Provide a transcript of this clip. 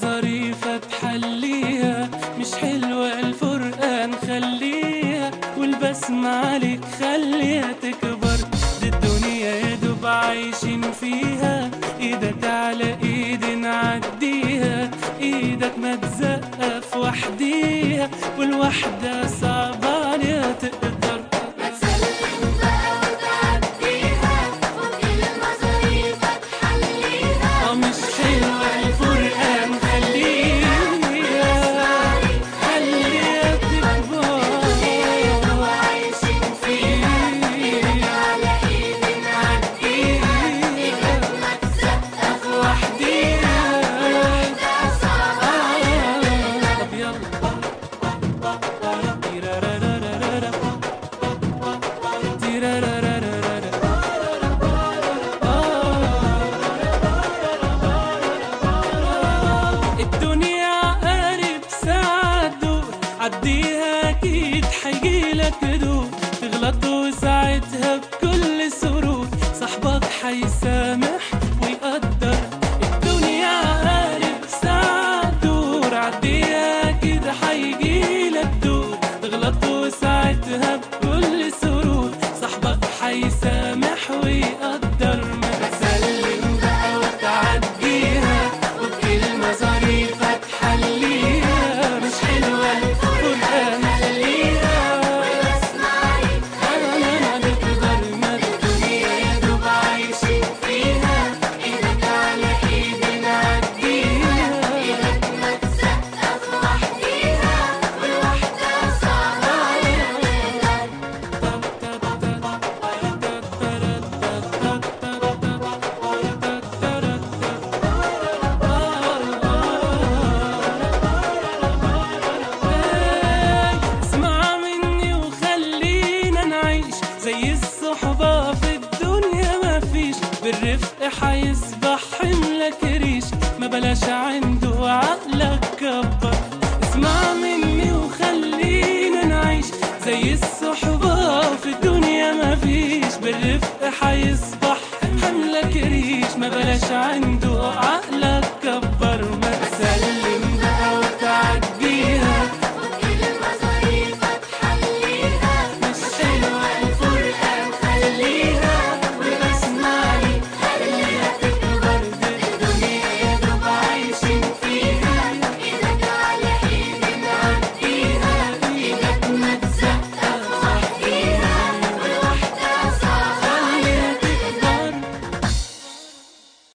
مصاريفها تحليها مش حلوة الفرقة نخليها والبسمة عليك خليها تكبر دي الدنيا يا دوب عايشين فيها ايدك على ايدي نعديها ايدك ما تزقف وحديها والوحدة صعبة عليها تقدر ما تسلم بقى وتعديها وكل مصاريفك تحليها اه مش حلوة الفرقة نخليها خليها تكبر وعايشين فيها ايدك على ايدي نعديها ايدك ما تسقف وحديها وحدة صعبة عليها طب يلا تيرارارارارا. تيرارارارارا. آه. الدنيا عقارب ساعة تدور عديها أكيد حيجيلك دور تغلط وساعتها بكل سرور صاحبك حيسامح ويقدر الدنيا عقارب ساعة تدور عديها كده حيجيلك دور تغلط وساعتها بكل سرور صاحبك حيسامح ويقدر ما تسلم بقى وتعديها وبكل مصاريفك تحليها مش حلوة الفرقة نخليها اسمعي أنا ما تقدر ما الدنيا يا دوب عايشين فيها ايدك على ايدي نعديها ايدك ما تسقف وحديها والوحدة صعبة عليها اسمع مني وخلينا نعيش زي الصحبة في الدنيا ما فيش بالرفق حيصبح حملك ريش ما بلاش عين